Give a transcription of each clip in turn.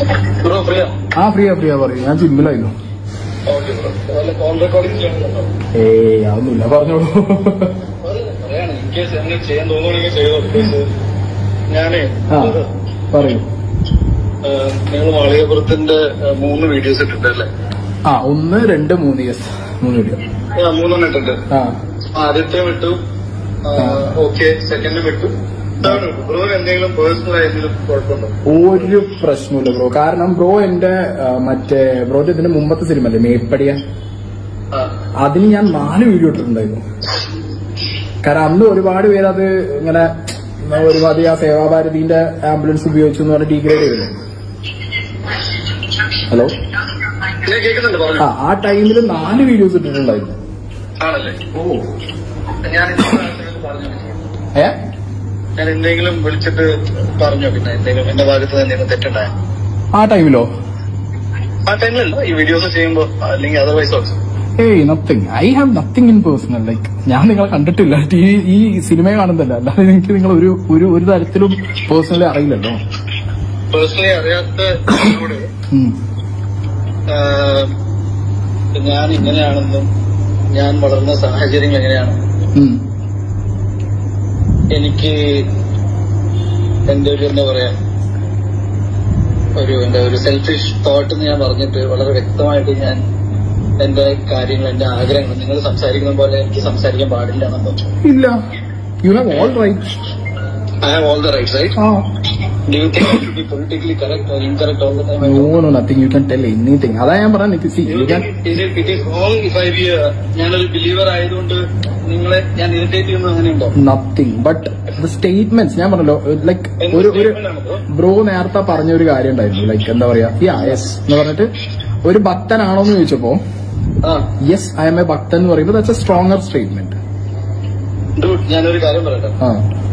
Bro ഫ്രീയാ ആ ഫ്രീയാ ഫ്രീയാ പറയൂ ഞാൻ ജിമ്മിലായിരുന്നു ഓക്കെ ബ്രോ വല്ല കോൾ റെക്കോർഡിംഗ് ചെയ്യണമെന്നുണ്ടോ ഏയ് അതൊന്നുമില്ല പറഞ്ഞോളൂ പറയാണ് ഇൻ കേസ് എന്നെ ചെയ്യാൻ തോന്നുകയാണെങ്കിൽ ചെയ്തോ ബിക്കോസ് ഞാനേ ആ പറയൂ നിങ്ങൾ മാളികപ്പുറത്തിന്റെ ആ, മൂന്ന് വീഡിയോസ് ഇട്ടിട്ടല്ലേ ആ ഒന്ന് രണ്ട് മൂന്ന് യെസ് മൂന്ന് വീഡിയോ ആ, മൂന്നെണ്ണം ഇട്ടിട്ട് ആ ആദ്യത്തെ വിട്ടു ഓക്കെ സെക്കൻഡ് വിട്ടു തേർഡ് വിട്ടു ബ്രോ എന്തെങ്കിലും പേഴ്സണൽ ആയെങ്കിലും കുഴപ്പമുണ്ടോ ഒരു പ്രശ്നമില്ല ബ്രോ കാരണം ബ്രോ എന്റെ ആ, മറ്റേ ബ്രോന്റെ ഇതിന്റെ മുമ്പത്തെ സിനിമ അല്ലേ മേപ്പടിയ ആ അതിന് ഞാൻ നാല് വീഡിയോ ഇട്ടിട്ടുണ്ടായിരുന്നു കാരണം അന്ന് ഒരുപാട് പേര് അത് ഇങ്ങനെ എന്നാ ഒരുപാട് ആ സേവാഭാരതിന്റെ ആംബുലൻസ് ഉപയോഗിച്ചു എന്ന് പറഞ്ഞ് ഡീഗ്രേഡ് ചെയ്തില്ലേ ഹലോ ഞാൻ കേൾക്കുന്നുണ്ട് ആ പറഞ്ഞു ആ ടൈമിൽ നാല് വീഡിയോസ് ഇട്ടിട്ടുണ്ടായിരുന്നു ആണല്ലേ ഓ ഞാൻ എന്തെങ്കിലും പറഞ്ഞു ഏ ഞാൻ എന്തെങ്കിലും വിളിച്ചിട്ട് പറഞ്ഞോ പിന്നെ എന്തെങ്കിലും എന്റെ ഭാഗത്ത് നിന്ന് എന്തെങ്കിലും തെറ്റുണ്ടായ ആ ടൈമിലോ ആ ടൈമിലല്ല ഈ വീഡിയോസ് ചെയ്യുമ്പോ അല്ലെങ്കിൽ അതർവൈസ് ഓൾസോ ഏയ് nothing I have nothing in personal like ഞാൻ നിങ്ങളെ കണ്ടിട്ടില്ല ഈ ഈ സിനിമ കാണുന്നതല്ല അല്ലാതെ എനിക്ക് നിങ്ങൾ ഒരു ഒരു ഒരു തരത്തിലും പേഴ്സണലി അറിയില്ലല്ലോ പേഴ്സണലി അറിയാത്ത ആളോട്, ഉം. ആഹ്, ഞാൻ ഇങ്ങനെയാണെന്നും ഞാൻ വളർന്ന സാഹചര്യങ്ങൾ എങ്ങനെയാണ് ഉം. എനിക്ക് എന്റെ ഒരു എന്താ പറയാ ഒരു എന്താ ഒരു സെൽഫിഷ് തോട്ട് എന്ന് ഞാൻ പറഞ്ഞിട്ട് വളരെ വ്യക്തമായിട്ട് ഞാൻ എന്റെ കാര്യങ്ങൾ എന്റെ ആഗ്രഹങ്ങൾ നിങ്ങൾ സംസാരിക്കുന്ന പോലെ എനിക്ക് സംസാരിക്കാൻ പാടില്ല എന്നുണ്ടോ ഇല്ല you have all right I have all the rights right ആ do you think to be politically correct or incorrect all the time no no nothing you can tell anything അതാ ഞാൻ പറഞ്ഞ നിക്ക് see you can it is wrong if I be ഞാനൊരു believer ആയതുകൊണ്ട് നിങ്ങളെ ഞാൻ irritate ചെയ്യുന്നത് അങ്ങനെയുണ്ടോ നത്തിങ് ബട്ട് ദ സ്റ്റേറ്റ്മെന്റ്സ് ഞാൻ പറഞ്ഞല്ലോ ലൈക്ക് എന്ത് ഒരു ഒരു statement ആണ് bro? ബ്രോ നേരത്തെ പറഞ്ഞ ഒരു കാര്യം ഉണ്ടായിരുന്നു ലൈക്ക് എന്താ പറയാ യാ യെസ് എന്ന് പറഞ്ഞിട്ട് ഒരു ഭക്തനാണോ എന്ന് ചോദിച്ചപ്പോ ആ യെസ് ഐ എം എ ഭക്തൻ എന്ന് പറയുമ്പോൾ that's a stronger statement dude, ഞാനൊരു കാര്യം പറയട്ടെ ആ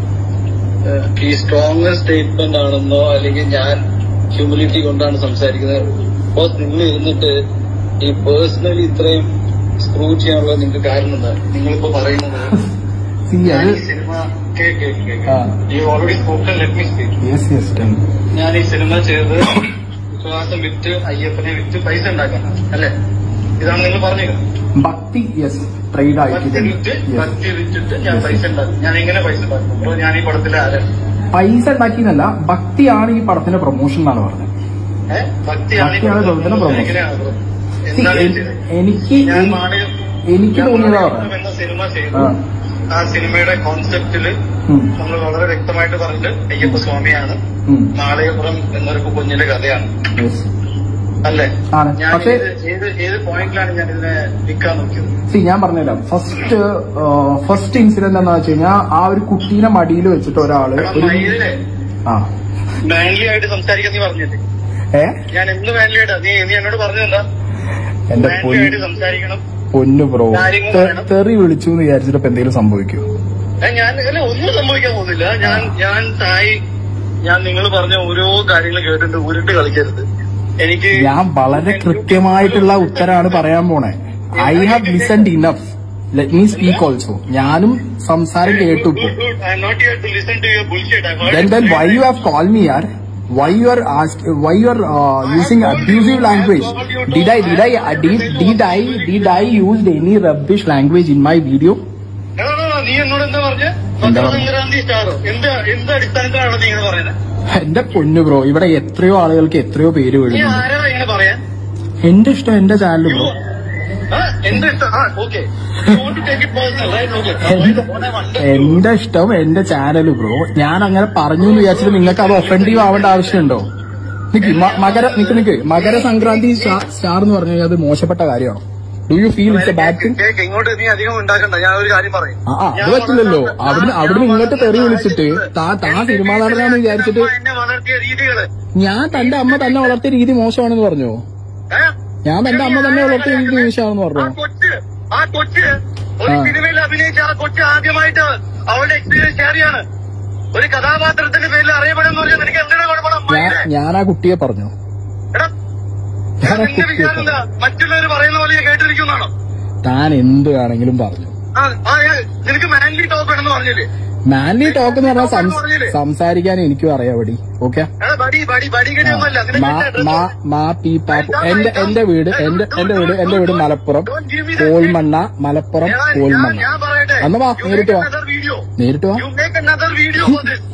ഏഹ് ഈ സ്ട്രോങ് സ്റ്റേറ്റ്മെന്റ് ആണെന്നോ അല്ലെങ്കിൽ ഞാൻ ഹ്യൂമിലിറ്റി കൊണ്ടാണ് സംസാരിക്കുന്നത് ബോസ് നിങ്ങൾ ഇരുന്നിട്ട് ഈ പേഴ്സണലി ഇത്രയും സ്ക്രൂ ചെയ്യാനുള്ള നിങ്ങൾക്ക് കാരണം എന്താ നിങ്ങളിപ്പോ പറയുന്നത് സി ഞാൻ അത് ഈ സിനിമ കേക്ക് കേക്ക് കേക്ക് ആ. You already spoken let me speak yes yes then ഞാൻ ഈ സിനിമ ചെയ്ത് വിശ്വാസം വിറ്റ് അയ്യപ്പനെ വിറ്റ് പൈസ ഉണ്ടാക്കാനാണ് അല്ലെ ഇതാണ് നിങ്ങൾ പറഞ്ഞിരുന്നത് ഭക്തി യെസ് ട്രേഡ് ആയിട്ട് ഭക്തി വിറ്റ് Yes. ഭക്തി വിറ്റിട്ട് ഞാൻ Yes, പൈസ yes. ഉണ്ടാക്കും ഞാൻ എങ്ങനെ പൈസ ഉണ്ടാക്കും ബ്രോ ഞാൻ ഈ പടത്തിലെ ആരാണ് പൈസ ഉണ്ടാക്കിയെന്നല്ല ഭക്തിയാണ് ഈ പടത്തിന്റെ പ്രൊമോഷൻ എന്നാണ് പറഞ്ഞത് ഏഹ് ഭക്തിയാണ് ഈ ഭക്തിയാണ് പടത്തിൽ പ്രവർത്തനം പ്രമോഷൻ. എങ്ങനെയാണ് ബ്രോ See, എന്താണ് എൻ- ചെയ്തത്? എനിക്ക് ഞാൻ എനി- മാണി- എനിക്ക് ഞാൻ തോന്നിയതാ മാണികപ്പുറം പറഞ്ഞത് എന്ന സിനിമ ചെയ്തു ആ. ആ സിനിമയുടെ കോൺസെപ്റ്റില് ഉം. നമ്മൾ വളരെ വ്യക്തമായിട്ട് പറഞ്ഞിട്ട് അയ്യപ്പ സ്വാമിയാണ് ഉം. നാളെയപ്പുറം എന്നൊരു കുഞ്ഞിന്റെ കഥയാണ് Yes. അല്ലേ ആണ്. ഞാൻ പക്ഷേ- ഇത് ഏത് ഏത് പോയിന്റിലാണ് ഞാൻ ഇതിനെ വിൽക്കാൻ നോക്കിയത് സി ഞാൻ പറഞ്ഞുതരാം ഫസ്റ്റ് ഫസ്റ്റ് ഇൻസിഡന്റ് എന്താ വെച്ച് കഴിഞ്ഞാൽ ആ ഒരു കുട്ടീനെ മടിയിൽ വെച്ചിട്ട് ഒരാള് എടാ, ഒരു മയിലിനെ ആ മാൻലി ആയിട്ട് സംസാരിക്കാൻ നീ പറഞ്ഞില്ലേ ഏ ഞാൻ എന്ത് മാൻലി ആയിട്ടാ നീ നീ എന്നോട് പറഞ്ഞതെന്താ എന്റെ മാൻലി ആയിട്ട് പൊന്നു സംസാരിക്കണം പൊന്നു ബ്രോ കാര്യങ്ങൾ വേണം. തെറി വിളിച്ചു എന്ന് വിചാരിച്ചിട്ട് ഇപ്പൊ എന്തെങ്കിലും സംഭവിക്കുമോ ഏ, ഞാൻ അല്ല ഒന്നും സംഭവിക്കാൻ പോകുന്നില്ല ഞാൻ ഞാൻ തായി ഞാൻ നിങ്ങൾ പറഞ്ഞ ഓരോ കാര്യങ്ങൾ കേട്ടിട്ട് ഉരുട്ട് കളിക്കരുത് എനിക്ക് ഞാൻ വളരെ കൃത്യമായിട്ടുള്ള ഉത്തരാണ് പറയാൻ പോണേ I have listened enough let me speak also ഞാനും സംസാരം കേട്ടു ഇപ്പോ I not here to listen to your bullshit then then why you have called me yaar why you are ask why you are uh, using abusive language did i did i uh, did, did i did i used any rubbish language in my video നീ എന്നോട് എന്താ പറഞ്ഞ എന്താ പറഞ്ഞെ? മകരസംക്രാന്തി സ്റ്റാറോ എന്ത് എന്ത് അടിസ്ഥാനത്തിലാണ് നീ ഇങ്ങനെ പറയുന്നത് എന്റെ പൊന്നു ബ്രോ ഇവിടെ എത്രയോ ആളുകൾക്ക് എത്രയോ പേര് നീ വീഴുന്നുണ്ട് ആരാ ഇങ്ങനെ പറയാൻ എന്റെ ഇഷ്ടം എന്റെ ചാനൽ ബ്രോ ആ, എന്റെ ഇഷ്ടം ആ ഓക്കെ എന്റെ ഇഷ്ടം എന്റെ ചാനൽ ബ്രോ ഞാൻ അങ്ങനെ പറഞ്ഞു എന്ന് വിചാരിച്ചിട്ട് നിങ്ങൾക്ക് അത് ഒഫൻഡീവ് ആവേണ്ട ആവശ്യമുണ്ടോ നിക്ക് മ- മകര നിക്ക് നിക്ക് മകരസംക്രാന്തി സ്റ്റാ- സ്റ്റാർ എന്ന് പറഞ്ഞു കഴിഞ്ഞാൽ അത് മോശപ്പെട്ട കാര്യമാണോ do you feel it's a bad thing കേക്ക് ഇങ്ങോട്ട് നീ അധികം ഉണ്ടാക്കണ്ട ഞാൻ ഒരു കാര്യം പറയും ആ ആ, അത് പറ്റില്ലല്ലോ അവിടുന്ന് അവിടുന്ന് ഇങ്ങോട്ട് തെറി വിളിച്ചിട്ട് താ താ സിനിമാ നടനാന്ന് വിചാരിച്ചിട്ട് എന്നെ വളർത്തിയ രീതികള് ഞാൻ തന്റെ അമ്മ തന്നെ വളർത്തിയ രീതി മോശമാണെന്ന് പറഞ്ഞോ ഏ? ഞാൻ തന്റെ അമ്മ തന്നെ വളർത്തിയ രീതി മോശമാണെന്ന് ആ പറഞ്ഞോ കൊച്ച് ആ കൊച്ച് ഒരു ആ. സിനിമയിൽ അഭിനയിച്ച ആ കൊച്ച് ആദ്യമായിട്ട് അവളുടെ എക്സ്പീരിയൻസ് ഷെയർ ചെയ്യാണ് ഒരു കഥാപാത്രത്തിന്റെ പേരിൽ അറിയപ്പെടുന്ന പറഞ്ഞാൽ നിനക്ക് എന്തിനാ കുഴപ്പമാണ് ഞാൻ അമ്മായിനെ? ഞാൻ ആ കുട്ടിയെ പറഞ്ഞു എടാ, ഞാൻ ആ നിന്റെ കുട്ടിയെ വിചാരം എന്താ പറഞ്ഞു മറ്റുള്ളവർ പറയുന്ന പോലെ ഞാൻ കേട്ടിരിക്കുന്നാണോ താൻ എന്ത് വേണമെങ്കിലും പറഞ്ഞു ആ ആ, ഏ, നിനക്ക് മാൻലി ടോക്ക് വേണമെന്ന് പറഞ്ഞില്ലേ മാൻലി ടോക്ക് എന്ന് പറഞ്ഞാൽ സംസ്- പറഞ്ഞില്ലേ? സംസാരിക്കാൻ എനിക്കും അറിയാം എടി ഓക്കെ എടാ, ബടി ബടി ബടികടിയൊന്നുമല്ല നിനക്ക് മാ എന്റെ മാ address മാ പി പാപ്പു എന്റെ എന്റെ വീട് എന്റെ എന്റെ വീട് എന്റെ വീട് Malappuram Don't give me that കോൾമണ്ണ Malappuram ഞാൻ- ഞാൻ- കോൾമണ്ണ ഞാൻ പറയട്ടെ അന്ന് വാ, You നേരിട്ട് make വാ. another video. നേരിട്ട് വാ You make another video for this.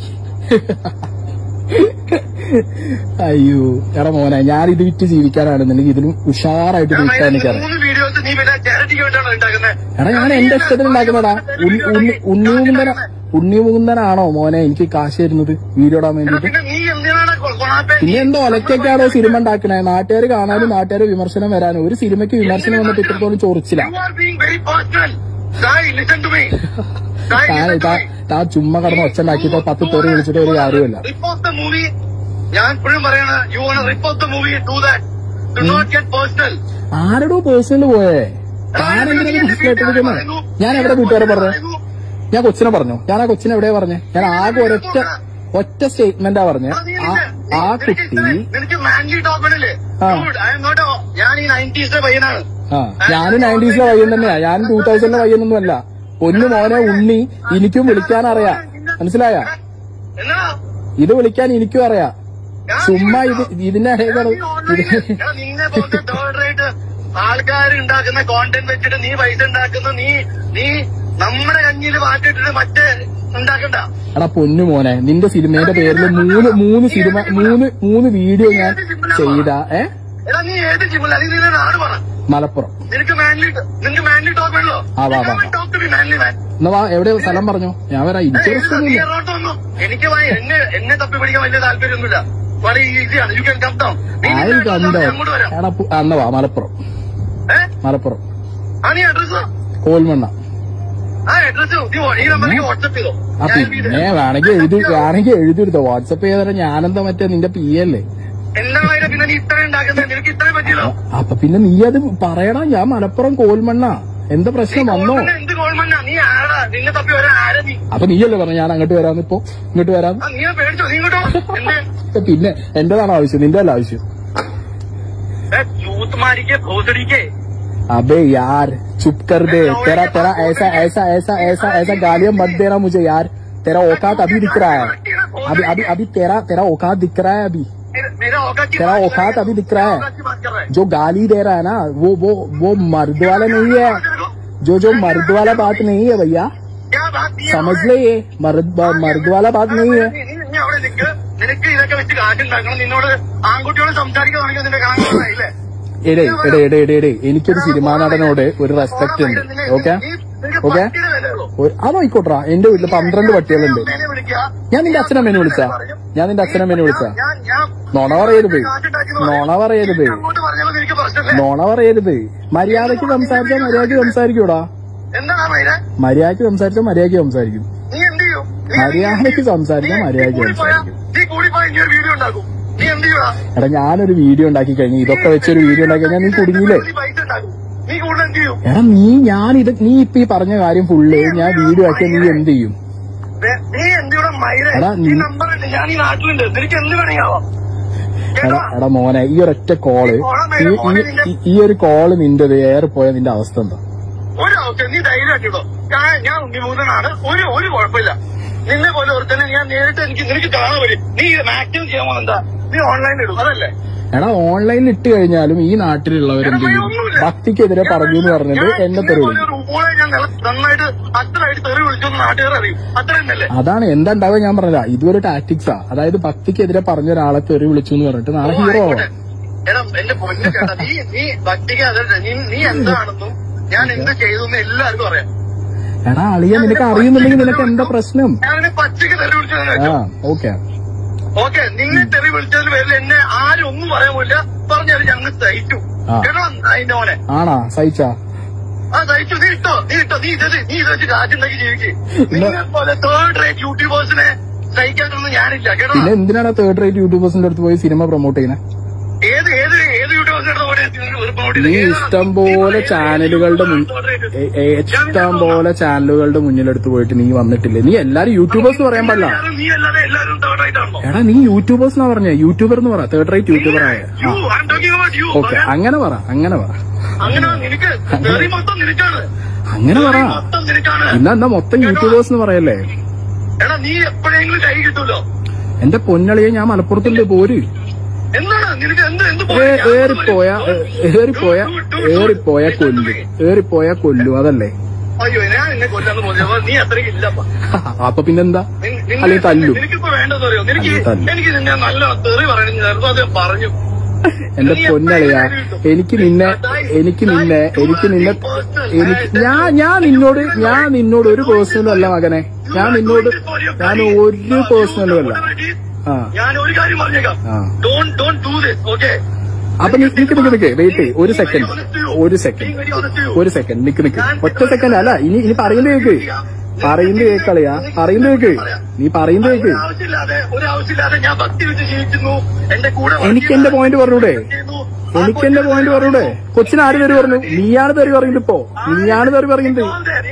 അയ്യോ എടാ മോനെ ഞാൻ ഇത് വിറ്റ് ജീവിക്കാനാണെന്നുണ്ടെങ്കിൽ ഇതിനും ഉഷാറായിട്ട് ഞാൻ വിൽക്കാൻ അതിന് എനിക്കറിയാം മൂന്ന് വീഡിയോസ് നീ പിന്നെ ചാരിറ്റിക്ക് വേണ്ടിയാണ് ഉണ്ടാക്കുന്നത് എടാ ഞാൻ എന്റെ ഇഷ്ടത്തിന് ഉണ്ടാക്കുന്നതാ ഉണ്ണി- ഉണ്ണി- ഉണ്ണി മുകുന്ദന ഉണ്ണി മുകുന്ദനാണോ മോനെ എനിക്ക് കാശ് തരുന്നത് വീഡിയോ ഇടാൻ വേണ്ടിട്ട് പിന്നെ നീ എന്തിനാണ് കൊ- കൊണാപ്പേ പിന്നെ എന്തോ ഒലക്കൊക്കെയാണോ സിനിമ ഉണ്ടാക്കണേ നാട്ടുകാർ കാണാനും നാട്ടുകാർ വിമർശനം വരാനും ഒരു സിനിമയ്ക്ക് വിമർശനം വന്നിട്ട് ഇത്രത്തോളം ചൊറിച്ചില്ല You are being very personal. Sai, listen to me. Sai, താൻ listen to താ- me. താൻ ചുമ്മാ കടന്ന് ഒച്ച ഉണ്ടാക്കിയപ്പോ പത്ത് തെറി വിളിച്ചിട്ട് ഒരു കാര്യമില്ല Rip off the movie. ഞാൻ ഇപ്പോഴും പറയണ you want rip off the movie do that do not get personal ആരോടോ പേഴ്സണൽ പോയേ താൻ എന്തിനാ മനസ്സിലായിട്ടിരിക്കുന്നത് ഞാൻ എവിടെ കൂട്ടുകാരെ പറഞ്ഞു ഞാൻ കൊച്ചിനെ പറഞ്ഞു ഞാൻ ആ കൊച്ചിനെ എവിടെയാ പറഞ്ഞേ ഞാൻ ആകെ ഒരൊറ്റ ഒറ്റ സ്റ്റേറ്റ്മെന്റാ പറഞ്ഞേ ആ ആ കുട്ടി നിനക്ക് മാൻലി ടോക്കണില്ലേ ആ. ഐ എം നോട്ട് ഞാൻ ഈ നയൻറ്റീസിലെ പയ്യനാണ് ആ ഞാനും നയൻറ്റീസിലെ പയ്യൻ തന്നെയാ ഞാൻ ടൂ തൗസൻഡിലെ പയ്യനൊന്നും അല്ല പൊന്നു മോനെ ഉണ്ണി എനിക്കും വിളിക്കാൻ അറിയാം മനസ്സിലായ എന്നാ ഇത് വിളിക്കാൻ എനിക്കും അറിയാം ഞാൻ ചുമ്മാ ഇത് ഇതിന്റെ ഇടയിലാണ് നീ online ല് എടാ, നിന്നെ പോലത്തെ third rate ആൾക്കാർ ഉണ്ടാക്കുന്ന കോണ്ടന്റ് വെച്ചിട്ട് നീ പൈസ ഉണ്ടാക്കുന്നു നീ നീ നമ്മുടെ കഞ്ഞിയിൽ മാറ്റിട്ടിട്ട് മറ്റേ ഉണ്ടാക്കണ്ട എടാ പൊന്നു മോനെ നിന്റെ സിനിമയുടെ പേരിൽ മൂന്ന് മൂന്ന് സിനിമ മൂന്ന് മൂന്ന് വീഡിയോ ഞാൻ ചെയ്ത ഏ എടാ നീ ഏത് ജിമ്മിൽ അല്ലെങ്കിൽ നിന്റെ നാട് പറ മലപ്പുറം നിനക്ക് മാൻലി നിനക്ക് മാൻലി ടോക്ക് വേണല്ലോ ആ, വാ, വാ, വാ. ടോക്ക് ടു മാൻലി മാൻ എന്നാ വാ എവിടെ സ്ഥലം പറഞ്ഞോ ഞാൻ വരാം എനിക്ക് പ്രശ്നമൊന്നുമില്ല വന്നു എനിക്ക് ഭയ- എന്നെ എന്നെ തപ്പി പിടിക്കാൻ വലിയ താല്പര്യമൊന്നുമില്ല വളരെ ഈസിയാണ് യു ക്യാൻ കം ഡൗൺ ആയിൽ കണ്ടോ അങ്ങോട്ട് വരാം എടാ പു- ആ, എന്നാ വാ മലപ്പുറം ഏഹ് മലപ്പുറം ആ നീ അഡ്രസ് കോൽമണ്ണ ആ അഡ്രസ് ഈ നമ്പറിലേക്ക് വാട്സപ്പ് ചെയ്തോ ആ ഞാൻ വീട് പിന്നെ വേണമെങ്കിൽ എഴുതി വേണമെങ്കിൽ എഴുതിയെടുത്തോ വാട്സപ്പ് ചെയ്താൽ ഞാനെന്താ മറ്റേ നിന്റെ പി അല്ലേ എന്നാ വൈര പിന്നെ നീ ഇത്രയും ഉണ്ടാക്കുന്നത് നിനക്ക് ഇത്രയും പറ്റിയല്ലോ അപ്പൊ പിന്നെ നീ അത് പറയണം ഞാൻ മലപ്പുറം കോൽമണ്ണ എന്താ പ്രശ്നം വന്നോ ഗോൾമണ്ണ എന്ത് ഗോൾമണ്ണ നീ ആരാ നിന്നെ തപ്പി വരാൻ ആരാ നീ അപ്പൊ നീയല്ലേ പറഞ്ഞു ഞാൻ അങ്ങോട്ട് വരാന്ന് ഇപ്പൊ ഇങ്ങോട്ട് വരാം ആ നീ പേടിച്ചോ നീ ഇങ്ങോട്ടോ എന്റെ പിന്നെ എന്റേതാണ് ആവശ്യം നിന്റെ അല്ല ആവശ്യം ചൂത്ത് മാരിക്കെ ഭോസടിക്കേ अबे यार चुप कर दे तेरा तेरा ऐसा ऐसा ऐसा ऐसा ऐसा गालियां मत देना मुझे यार तेरा औकात अभी दिख रहा है अभी अभी अभी तेरा तेरा औकात दिख रहा है अभी मेरा औकात की तेरा बात कर औकात रहा है। अभी दिख रहा है। औकात की बात कर रहा है जो गाली दे रहा है ना वो वो वो मर्द वाला नहीं है जो जो मर्द वाला बात नहीं है भैया क्या बात नहीं है समझ ले ये मर्द मर्द वाला बात नहीं है നീ നീ അവിടെ നിൽക്ക് നിനക്ക് ഇതൊക്കെ വെച്ച് കാശുണ്ടാക്കണം നിന്നോട് ആൺകുട്ടിയോട് സംസാരിക്കുകയാണെങ്കിൽ നിന്റെ കാണുന്നില്ലേ എടേ എടേ എടേ എടേ എടേ എനിക്കൊരു സിനിമാ നടനോട് ഒരു റെസ്പെക്ട് ഉണ്ട് ഓക്കെ ഓക്കെ അതായിക്കോട്ടെ എന്റെ വീട്ടില് പന്ത്രണ്ട് പട്ടികളുണ്ട് ഞാൻ നിന്റെ അച്ഛനമ്മേനെ വിളിച്ചാ ഞാൻ നിന്റെ അച്ഛനമ്മേനെ വിളിച്ചാ നുണ പറയരുത് നുണ പറയരുത് അങ്ങോട്ട് പറഞ്ഞാൽ എനിക്ക് പ്രശ്നമില്ല നുണ പറയരുത് മര്യാദക്ക് സംസാരിച്ചാൽ മര്യാദക്ക് സംസാരിക്കൂടാ എന്താണ് മൈര മര്യാദക്ക് സംസാരിച്ചാൽ മര്യാദക്ക് സംസാരിക്കും നീ എന്ത് ചെയ്യും നീ- മര്യാദയ്ക്ക് സംസാരിക്കാൻ നീ- മര്യാദയ്ക്ക് നീ കൂടിപ്പോയാ- സംസാരിക്കും. നീ കൂടിപ്പോയി ഇനി ഒരു വീഡിയോ ഉണ്ടാക്കും നീ എന്ത് ചെയ്യൂടാ എടാ ഞാനൊരു വീഡിയോ ഉണ്ടാക്കി കഴിഞ്ഞു ഇതൊക്കെ വെച്ചൊരു വീഡിയോ ഉണ്ടാക്കി കഴിഞ്ഞാൽ നീ കുടുങ്ങിയില്ലേ നീ പൈസ ഉണ്ടാക്കും നീ കൂടുതൽ എന്ത് ചെയ്യും എടാ നീ ഞാൻ ഇത് നീ ഇപ്പൊ ഈ പറഞ്ഞ കാര്യം ഫുള്ള് ഞാൻ വീഡിയോ ആക്കിയാൽ നീ എന്ത് ചെയ്യും ദേ, നീ എന്തിവിടെ മൈര എടാ, ഈ നീ- നമ്പർ ഉണ്ട് ഞാൻ ഈ നാട്ടിലുണ്ട് നിനക്ക് എന്ത് വേണമെങ്കിൽ ആവാം എടാ കേട്ടോ എടാ മോനെ ഈ ഒരൊറ്റ കോള് ഈ ഈ- ഈ- ഈ ഒരു കോള് നിന്റേത് ഏറെ പോയ നിന്റെ അവസ്ഥ എന്താ ഒരു ആവശ്യം നീ ധൈര്യമാക്കിട്ടോ ഞാൻ ഞാൻ ഉണ്ണിമൂന്നനാണ് ഒരു ഒരു കുഴപ്പമില്ല നിന്നെ പോലെ ഒരുത്തന്നെ ഞാൻ നേരിട്ട് എനിക്ക് നിനക്ക് കാണാൻ പറ്റും നീ മാക്സിമം ചെയ്യാൻ പോകുന്നത് എന്താ നീ ഓൺലൈനിൽ ഇടും അതല്ലേ എടാ ഓൺലൈനിൽ ഇട്ട് കഴിഞ്ഞാലും ഈ നാട്ടിലുള്ളവരെന്ത് ചെയ്യും ഭക്തിക്കെതിരെ പറഞ്ഞു എന്ന് പറഞ്ഞിട്ട് എന്നെ തെറി വിളിക്കും റൂമോളെ ഞാൻ നില- നന്നായിട്ട് അത്രയായിട്ട് തെറി വിളിച്ചു നാട്ടുകാർ അറിയും അത്ര തന്നെയല്ലേ അതാണ് എന്താ ഉണ്ടാവുക ഞാൻ പറഞ്ഞില്ല ഇതൊരു ടാക്ടിക്സാ അതായത് ഭക്തിക്കെതിരെ പറഞ്ഞ ഒരാളെ തെറി വിളിച്ചു എന്ന് പറഞ്ഞിട്ട് നാളെ ഹീറോ ആവാം എടാ എന്റെ പൊന്നു ചേട്ടാ നീ നീ ഭക്തിക്ക് അതല്ല നീ നീ എന്താണെന്നും ഞാൻ എന്ത് ചെയ്തു എന്ന് എല്ലാവർക്കും അറിയാം എടാ അളിയ നിനക്ക് അറിയുന്നുണ്ടെങ്കിൽ നിനക്ക് എന്താ പ്രശ്നം ഞാനിനെ പച്ചക്ക് തെറി വിളിച്ചതെന്ന് ആ വെച്ചു ഓക്കെ ഓക്കെ നിന്നെ തെറി വിളിച്ചതിന് പേരിൽ എന്നെ ആരും ഒന്നും പറയാൻ പോയില്ല പറഞ്ഞത് ഞങ്ങൾ സഹിച്ചു ആ. കേട്ടോ അതിന്റെ മോനെ ആണാ സഹിച്ചാ ആ സഹിച്ചു നീ ഇട്ടോ നീ ഇട്ടോ നീ ഇത് നീ ഇത് വെച്ച് കാറ്റുണ്ടാക്കി ജീവിക്കും നിന്നെ പോലെ തേർഡ് റേറ്റ് യൂട്യൂബേഴ്സിനെ സഹിക്കാനൊന്നും ഞാനില്ല കേട്ടോ പിന്നെ എന്തിനാണ് തേർഡ് റേറ്റ് യൂട്യൂബേഴ്സിന്റെ അടുത്ത് പോയി സിനിമ പ്രൊമോട്ട് ചെയ്യുന്നത് ഏത് ഏത് ഏത് യൂട്യൂബേഴ്സിന്റെ കൂടെ promote ചെയ്തത്? നീ ഏതാ? ഇഷ്ടം പോലെ നീ ചാനലുകളുടെ മുൻ- third rate. ഏ- ഏ- ഇഷ്ടം പോലെ ചാനലുകളുടെ മുന്നിലെടുത്ത് പോയിട്ട് നീ വന്നിട്ടില്ലേ നീ എല്ലാരും യൂട്യൂബേഴ്സ് പറയാൻ പാടില്ല എല്ലാവരും നീ അല്ലാതെ എല്ലാവരും തേർഡ് റേറ്റ് ആണോ എടാ നീ യൂട്യൂബേഴ്സ് എന്നാ പറഞ്ഞ യൂട്യൂബർ എന്ന് പറ തേർഡ് റേറ്റ് യൂട്യൂബർ ആയ you I'm talking about you okay അങ്ങനെ പറ അങ്ങനെ പറ അങ്ങനെ നിനക്ക് തെറി മൊത്തം നിനക്കാണ് അങ്ങനെ പറ തെറി മൊത്തം നിനക്കാണ് ഇന്ന എന്താ മൊത്തം യൂട്യൂബേഴ്സ് എന്ന് പറയല്ലേ എടാ നീ എപ്പോഴെങ്കിലും കൈ കിട്ടൂലോ എന്റെ പൊന്നളിയെ ഞാൻ മലപ്പുറത്തുണ്ട് പോര് എന്താണ് നിനക്ക് എന്ത് എന്ത് ഏ, ഏറിപ്പോയ ഏ, ഏറിപ്പോയ ഏറിപ്പോയ കൊല്ലും ഏറിപ്പോയ കൊല്ലും അതല്ലേ അയ്യോ ഞാൻ എന്നെ കൊല്ലാന്ന് പോലെയോ നീ അത്രയ്ക്ക് ഇല്ലപ്പാ അപ്പൊ പിന്നെന്താ നിൻ- നിന്നെ- അല്ലെങ്കിൽ തല്ലും നിനക്കിപ്പോ വേണ്ടത് അറിയോ നിനക്ക് അല്ലെങ്കിൽ തല്ലും. എനിക്ക് നിന്നെ നല്ല തെറി പറയണെന്ന് അത് പറഞ്ഞു എന്റെ പൊന്നളിയാ എനിക്ക് നിന്നെ എനിക്ക് നിന്നെ എനിക്ക് നിന്നെ എനിക്ക് ഞാൻ ഞാൻ നിന്നോട് ഞാൻ നിന്നോട് ഒരു പേഴ്സണലും അല്ല മകനെ ഞാൻ നിന്നോട് ഞാൻ ഒരു പേഴ്സണലും അല്ല ആ ഞാൻ ഒരു കാര്യം പറഞ്ഞേക്കാം ആ don't don't do this okay അപ്പൊ നി- നിക്ക് നിക്ക് നിക്ക് വെയിറ്റ് ഒരു സെക്കൻഡ് ഒരു സെക്കൻഡ് ഒരു സെക്കൻഡ് നിക്ക് നിക്ക് ഒറ്റ സെക്കൻഡ് അല്ല ഇനി ഇനി പറയുന്നത് കേക്ക് പറയുന്നത് കേക്കളിയാ പറയുന്നത് കേക്ക് നീ പറയുന്നത് കേക്ക് ആവശ്യമില്ലാതെ ഒരു ആവശ്യമില്ലാതെ ഞാൻ ഭക്തി വെച്ച് ജീവിക്കുന്നു എന്റെ കൂടെ എനിക്ക് എന്റെ പോയിന്റ് പറഞ്ഞൂടെ എനിക്ക് എന്റെ പോയിന്റ് പറഞ്ഞൂടെ കൊച്ചിന് ആര് തെറി പറഞ്ഞു നീയാണ് തെറി പറയുന്നത് ഇപ്പോ നീയാണ് തെറി പറയുന്നത്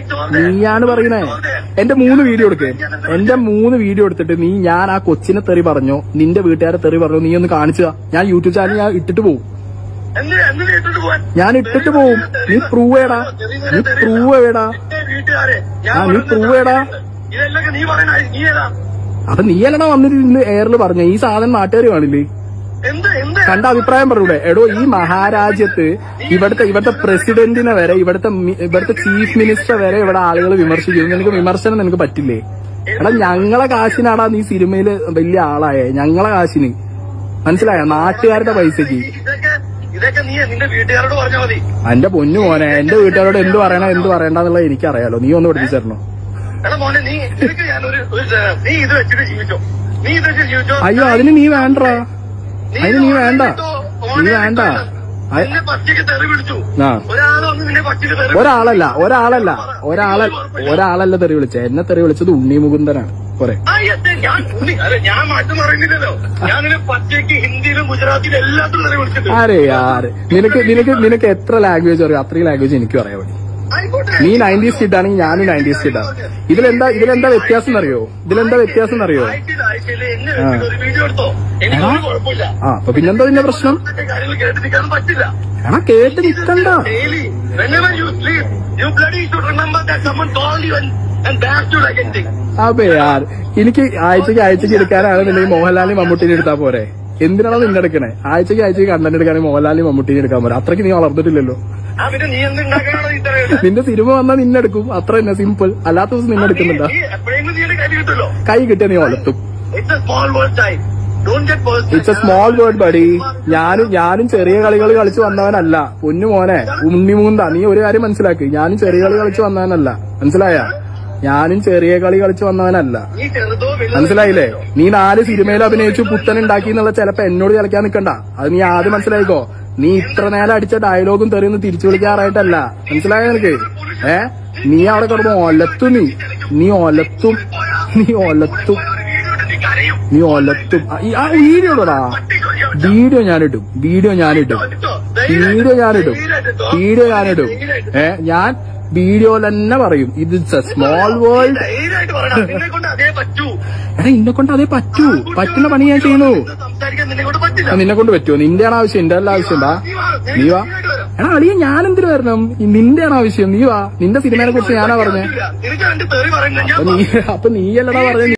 നീയാണ് പറയണേ എന്റെ മൂന്ന് വീഡിയോ എടുക്ക് എന്റെ മൂന്ന് വീഡിയോ എടുത്തിട്ട് നീ ഞാൻ ആ കൊച്ചിനെ തെറി പറഞ്ഞോ നിന്റെ വീട്ടുകാരെ തെറി പറഞ്ഞോ നീ ഒന്ന് കാണിച്ചാ ഞാൻ യൂട്യൂബ് ചാനൽ ഞാൻ ഇട്ടിട്ട് പോവും എന്തിനാ എന്തിനാ ഇട്ടിട്ട് പോവാൻ ഞാൻ ഇട്ടിട്ട് പോവും നീ പ്രൂവ് ചെയ്യടാ നീ പ്രൂവ് ചെയ്യടാ എന്റെ വീട്ടുകാരെ ഞാൻ ആ, നീ പറയുന്നത് prove ചെയ്യടാ. ഇതെല്ലാം നീ പറയണ നീ ഏതാ അപ്പൊ നീ അല്ലടാ വന്നിട്ട് എയറിൽ പറഞ്ഞ ഈ സാധനം നാട്ടുകാർ കാണില്ലേ എന്ത് എന്ത് കണ്ട അഭിപ്രായം പറഞ്ഞൂടെ എടോ ഈ മഹാരാജ്യത്ത് ഇവിടുത്തെ ഇവിടുത്തെ പ്രസിഡന്റിനെ വരെ ഇവിടുത്തെ മി- ഇവിടുത്തെ ചീഫ് മിനിസ്റ്റർ വരെ ഇവിടെ ആളുകൾ വിമർശിക്കുന്നു നിനക്ക് വിമർശനം നിനക്ക് പറ്റില്ലേ എടാ ഞങ്ങളെ കാശിനാടാ നീ സിനിമയില് വലിയ ആളായേ ഞങ്ങളെ കാശിന് മനസ്സിലായ നാട്ടുകാരുടെ പൈസക്ക് ഇതൊക്കെ ഇതൊക്കെ നീ നിന്റെ വീട്ടുകാരോട് പറഞ്ഞാൽ മതി എന്റെ പൊന്നു മോനെ എന്റെ വീട്ടുകാരോട് എന്ത് പറയണം എന്ത് പറയണ്ടെന്നുള്ളത് എനിക്കറിയാലോ നീ ഒന്ന് പഠിപ്പിച്ചേരണോ എടാ മോനെ നീ നിനക്ക് ഞാൻ ഒരു ഒരു സ- നീ ഇത് വെച്ചിട്ട് ജീവിച്ചോ നീ ഇത് വെച്ച് ജീവിച്ചോ അയ്യോ അതിന് നീ വേണ്ടടാ അതിന് നീ വേണ്ട ഓൺലൈൻ നീ വേണ്ട അ- നിന്നെ പച്ചയ്ക്ക് തെറി പിടിച്ചു ആ ഒരാൾ വന്ന് നിന്നെ പച്ചയ്ക്ക് തെറി ഒരാളല്ല ഒരാളല്ല ഒരാള ഒരാളല്ല തെറി വിളിച്ചത് എന്നെ തെറി വിളിച്ചത് ഉണ്ണി മുകുന്ദനാണ് പോരെ ആ, yes, ഞാൻ ഉണ്ണി അല്ല ഞാൻ മാറ്റം പറയുന്നില്ലല്ലോ ഞാൻ നിന്നെ പച്ചയ്ക്ക് ഹിന്ദിയിലും ഗുജറാത്തിലും എല്ലാത്തിലും തെറി വിളിച്ചിട്ട് ആരെ ആര് നിനക്ക് നിനക്ക് നിനക്ക് എത്ര ലാംഗ്വേജ് അറിയാം അത്രയും ലാംഗ്വേജ് എനിക്കും അറിയാൻ വേണ്ടി ആയിക്കോട്ടെ നീ നയൻറ്റീസ് കിട്ടാണെങ്കിൽ ഞാനും നയൻറ്റീസ് കിട്ടാം ഇതിലെന്താ ഇതിലെന്താ വ്യത്യാസം എന്നറിയോ ഇതിലെന്താ വ്യത്യാസം എന്നറിയോ ആയിട്ടില്ല ആയിട്ടില്ല എന്നെ വെച്ചിട്ട് ഒരു വീഡിയോ എടുത്തോ എനിക്ക് ഒരു കുഴപ്പമില്ല ആ അപ്പൊ പിന്നെന്താ നിന്റെ പ്രശ്നം ഇതൊക്കെ കാര്യങ്ങൾ കേട്ട് നിൽക്കാനും പറ്റില്ല എടാ കേട്ട് നിക്കണ്ട Daily, whenever you sleep, you bloody should remember that someone called you and, and bashed you like anything. അതെ യാർ എനിക്ക് ആഴ്ചക്ക് ആഴ്ചക്ക് എടുക്കാനാണെന്നുണ്ടെങ്കിൽ മോഹൻലാലിനും മമ്മൂട്ടിനെ എടുത്താ പോരെ എന്തിനാണോ നിന്നെ എടുക്കണേ ആഴ്ചക്ക് ആഴ്ചക്ക് കണ്ടന്റ് എടുക്കാണെങ്കിൽ മോഹൻലാലിനും മമ്മൂട്ടിനെ എടുക്കാൻ പോരെ അത്രയ്ക്ക് നീ വളർന്നിട്ടില്ലല്ലോ ആ പിന്നെ നീ എന്തുണ്ടാക്കാനാണോ ഈ തരയുന്നത് നിന്റെ സിനിമ വന്നാൽ നിന്നെടുക്കും അത്ര തന്നെ സിമ്പിൾ അല്ലാത്ത ദിവസം നിന്നെ എടുക്കുന്നുണ്ടാ നീ എപ്പോഴെങ്കിലും നീ കൈ കിട്ടുമല്ലോ കൈ കിട്ടിയ നീ വളർത്തും it's a small world time don't get personal it's a small word buddy ഞാനും ഞാനും ചെറിയ കളികൾ കളിച്ച് വന്നവനല്ല പൊന്നു മോനെ ഉണ്ണിമൂന്ത നീ ഒരു കാര്യം മനസ്സിലാക്ക് ഞാനും ചെറിയ കളി കളിച്ച് വന്നവനല്ല മനസ്സിലായ ഞാനും ചെറിയ കളി കളിച്ച് വന്നവനല്ല നീ ചെറുതോ വലുതോ മനസ്സിലായില്ലേ നീ നാല് സിനിമയിൽ അഭിനയിച്ചു പുത്തൻ ഉണ്ടാക്കി എന്നുള്ള ചിലപ്പോ എന്നോട് കളിക്കാൻ നിൽക്കണ്ട അത് നീ ആദ്യം മനസ്സിലായിക്കോ നീ ഇത്ര നേരം അടിച്ച ഡയലോഗും തെറിയൊന്നും തിരിച്ചു വിളിക്കാറായിട്ടല്ല മനസ്സിലായോ നിനക്ക് ഏ നീ അവിടെ കിടന്ന് ഒലത്തും നീ നീ ഒലത്തും നീ ഒലത്തും ഒരു വീഡിയോ ഇട്ട് നീ കരയും നീ ഒലത്തും ആ, ഈ- ആ വീഡിയോ ഇടടാ വീഡിയോ ഞാനിടും വീഡിയോ ഞാനിടും വീഡിയോ ഞാനിടും വീഡിയോ ഞാനിടും ഏ ഞാൻ വീഡിയോ തന്നെ പറയും ഇത് സ്മോൾ വേൾഡ് ധൈര്യമായിട്ട് പറയണം നിന്നെ കൊണ്ട് അതേ പറ്റൂ എടാ ഇന്നെ കൊണ്ട് അതേ പറ്റൂ പറ്റുന്ന പണി ഞാൻ ചെയ്യുന്നു ഇത് സംസാരിക്കാൻ നിന്നെ കൊണ്ട് പറ്റില്ല ആ, നിന്നെ കൊണ്ട് പറ്റുമോ നിന്റെയാണ് ആവശ്യം എന്റെ അല്ല ആവശ്യം എന്താ നീ വാ എടാ അളിയ ഞാൻ എന്തിനു വരണം ഈ നിന്റെയാണ് ആവശ്യം നീ വാ നിന്റെ സിനിമയെ കുറിച്ച് ഞാനാ പറഞ്ഞേ നിനക്ക് രണ്ട് തെറി പറയുന്നത് ഞാൻ അപ്പൊ നീ അപ്പൊ നീ അല്ലടാ പറഞ്ഞ